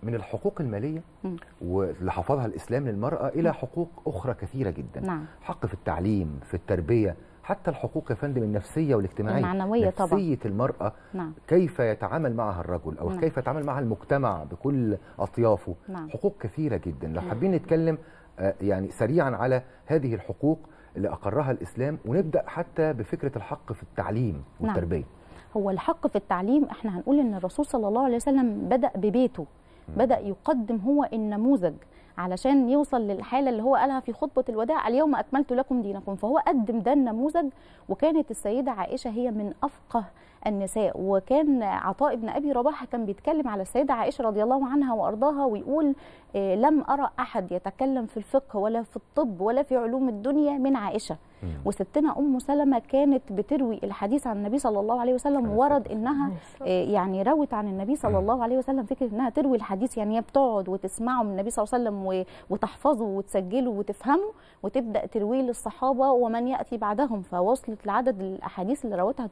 من الحقوق الماليه مم. واللي حفظها الاسلام للمراه الى حقوق اخرى كثيره جدا نعم حق في التعليم في التربيه حتى الحقوق يا فندم النفسيه والاجتماعيه المعنوية طبعا. نفسيه المراه نعم كيف يتعامل معها الرجل او نعم. كيف يتعامل معها المجتمع بكل اطيافه نعم. حقوق كثيره جدا لو نعم. حابين نتكلم آه، يعني سريعا على هذه الحقوق اللي اقرها الاسلام ونبدا حتى بفكره الحق في التعليم نعم. والتربيه هو الحق في التعليم احنا هنقول ان الرسول صلى الله عليه وسلم بدا ببيته بدا يقدم هو النموذج علشان يوصل للحاله اللي هو قالها في خطبه الوداع اليوم اكملت لكم دينكم فهو قدم ده النموذج وكانت السيده عائشه هي من افقه النساء وكان عطاء بن ابي رباح كان بيتكلم على السيده عائشه رضي الله عنها وارضاها ويقول آه، لم ارى احد يتكلم في الفقه ولا في الطب ولا في علوم الدنيا من عائشه وستنا ام سلمه كانت بتروي الحديث عن النبي صلى الله عليه وسلم عليه ورد الصلاة انها آه، يعني روت عن النبي صلى الله عليه وسلم فكره انها تروي الحديث يعني هي بتقعد وتسمعه من النبي صلى الله عليه وسلم و- وتحفظه وتسجله وتفهمه وتبدا ترويه للصحابه ومن ياتي بعدهم فوصلت لعدد الاحاديث اللي روتها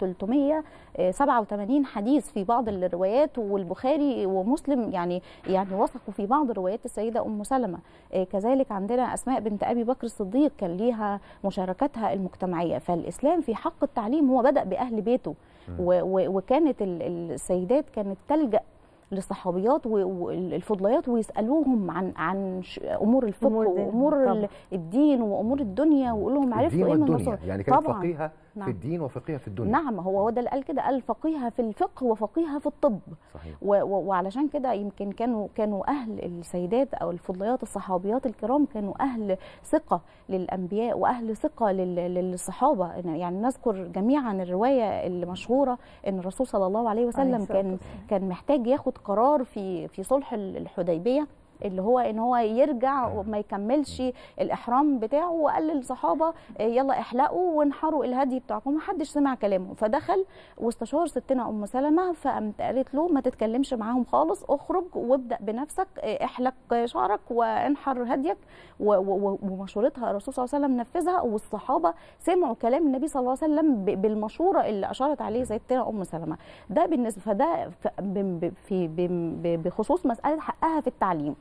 387 حديث في بعض الروايات والبخاري ومسلم يعني يعني وثقوا في بعض روايات السيده ام سلمه آه، كذلك عندنا اسماء بنت ابي بكر الصديق كان ليها مشاركتها المجتمعيه فالاسلام في حق التعليم هو بدا باهل بيته و- و- وكانت ال- السيدات كانت تلجا للصحابيات و- والفضليات ويسالوهم عن عن ش- امور الفقه أمور الدين، وامور طبعا. ال- الدين وامور الدنيا ويقول لهم عرفتوا الدين ايه من والدنيا الرسول يعني كانت طبعاً. فقيهه نعم. في الدين وفقيهه في الدنيا نعم هو هو ده اللي قال كده قال فقيهه في الفقه وفقيهه في الطب صحيح و- و- وعلشان كده يمكن كانوا كانوا اهل السيدات او الفضليات الصحابيات الكرام كانوا اهل ثقه للانبياء واهل ثقه لل- للصحابه يعني نذكر جميعا الروايه المشهوره ان الرسول صلى الله عليه وسلم الصلاة كان كان محتاج ياخد قرار في في صلح ال- الحديبيه اللي هو ان هو يرجع وما يكملش الاحرام بتاعه وقال للصحابه آه، يلا احلقوا وانحروا الهدي بتاعكم محدش سمع كلامه فدخل واستشار ستنا ام سلمه فقامت قالت له ما تتكلمش معاهم خالص اخرج وابدا بنفسك آه، احلق شعرك وانحر هديك و- و- ومشورتها الرسول صلى الله عليه وسلم نفذها والصحابه سمعوا كلام النبي صلى الله عليه وسلم ب- بالمشوره اللي اشارت عليه سيدتنا ام سلمه ده بالنسبه فده ف- ب- ب- في ب- ب- بخصوص مساله حقها في التعليم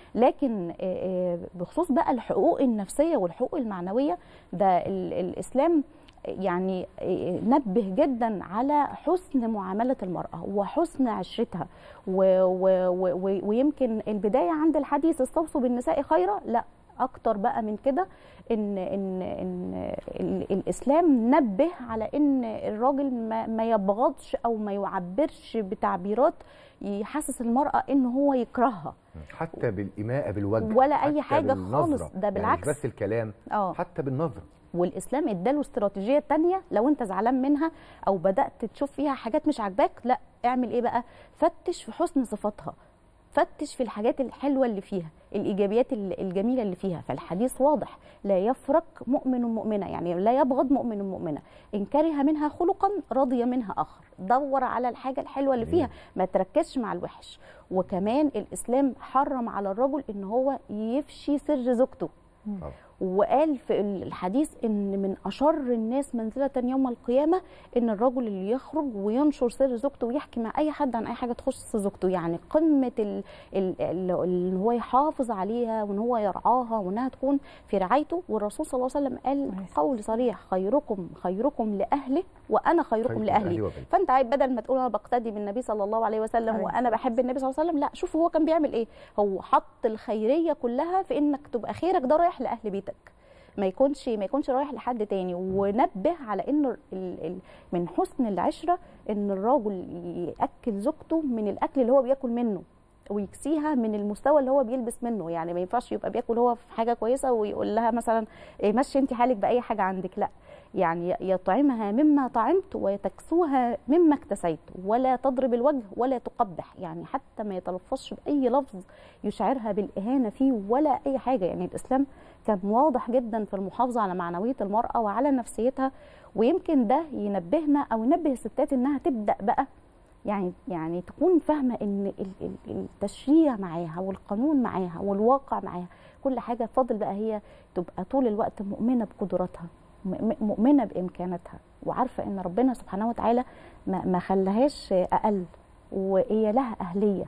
لكن آه، آه، بخصوص بقى الحقوق النفسيه والحقوق المعنويه ده ال- الاسلام يعني آه، نبه جدا على حسن معامله المراه وحسن عشرتها و و و و ويمكن البدايه عند الحديث استوصوا بالنساء خيرا لا اكتر بقى من كده ان ان ان ال- الاسلام نبه على ان الراجل ما, ما يبغضش او ما يعبرش بتعبيرات يحسس المراه ان هو يكرهها حتى بالإماءة بالوجه ولا أي حتى حاجة بالنظرة. خالص، ده يعني بالعكس. مش بس الكلام اه حتى بالنظرة والاسلام اداله استراتيجيه تانية لو انت زعلان منها او بدات تشوف فيها حاجات مش عاجباك لا اعمل ايه بقى فتش في حسن صفاتها فتش في الحاجات الحلوه اللي فيها الايجابيات ال- الجميله اللي فيها فالحديث واضح لا يفرق مؤمن مؤمنه يعني لا يبغض مؤمن مؤمنه ان كره منها خلقا رضي منها اخر دور على الحاجه الحلوه اللي فيها ما تركزش مع الوحش وكمان الاسلام حرم على الرجل ان هو يفشي سر زوجته طبعا. وقال في الحديث ان من اشر الناس منزله يوم القيامه ان الرجل اللي يخرج وينشر سر زوجته ويحكي مع اي حد عن اي حاجه تخص زوجته يعني قمه ال- ال- ال- ان هو يحافظ عليها وان هو يرعاها وانها تكون في رعايته والرسول صلى الله عليه وسلم قال قول صريح خيركم خيركم لاهله وانا خيركم خيركم لاهلي لأهلي وبيتي. فانت عيب بدل ما تقول انا بقتدي بالنبي صلى الله عليه وسلم عليه وانا بحب النبي صلى الله عليه وسلم لا شوف هو كان بيعمل ايه هو حط الخيريه كلها في انك تبقى خيرك ده رايح لاهل بيتك ما يكونش ما يكونش رايح لحد تاني ونبه على انه ال ال من حسن العشره ان الراجل ياكل زوجته من الاكل اللي هو بياكل منه ويكسيها من المستوى اللي هو بيلبس منه يعني ما ينفعش يبقى بياكل هو في حاجه كويسه ويقول لها مثلا إيه مشي انت حالك باي حاجه عندك لا يعني يطعمها مما طعمت وتكسوها مما اكتسيت ولا تضرب الوجه ولا تقبح يعني حتى ما يتلفظش باي لفظ يشعرها بالاهانه فيه ولا اي حاجه يعني الاسلام كان واضح جدا في المحافظه على معنويه المراه وعلى نفسيتها ويمكن ده ينبهنا او ينبه الستات انها تبدا بقى يعني يعني تكون فاهمه ان ال- ال- التشريع معاها والقانون معاها والواقع معاها كل حاجه فاضل بقى هي تبقى طول الوقت مؤمنه بقدراتها م- مؤمنه بامكاناتها وعارفه ان ربنا سبحانه وتعالى ما ما خلاهاش اقل وهي لها اهليه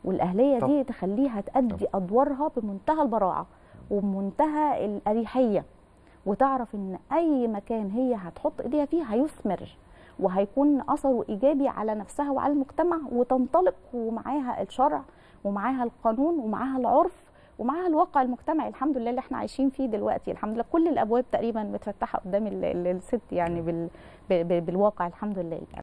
والاهليه طب. دي تخليها تأدي ادوارها بمنتهى البراعه وبمنتهى الاريحيه وتعرف ان اي مكان هي هتحط ايديها فيه هيثمر وهيكون اثره ايجابي على نفسها وعلى المجتمع وتنطلق ومعاها الشرع ومعاها القانون ومعاها العرف ومعاها الواقع المجتمعي الحمد لله اللي احنا عايشين فيه دلوقتي الحمد لله كل الابواب تقريبا متفتحه قدام ال- ال- الست يعني بال ب- ب- بالواقع الحمد لله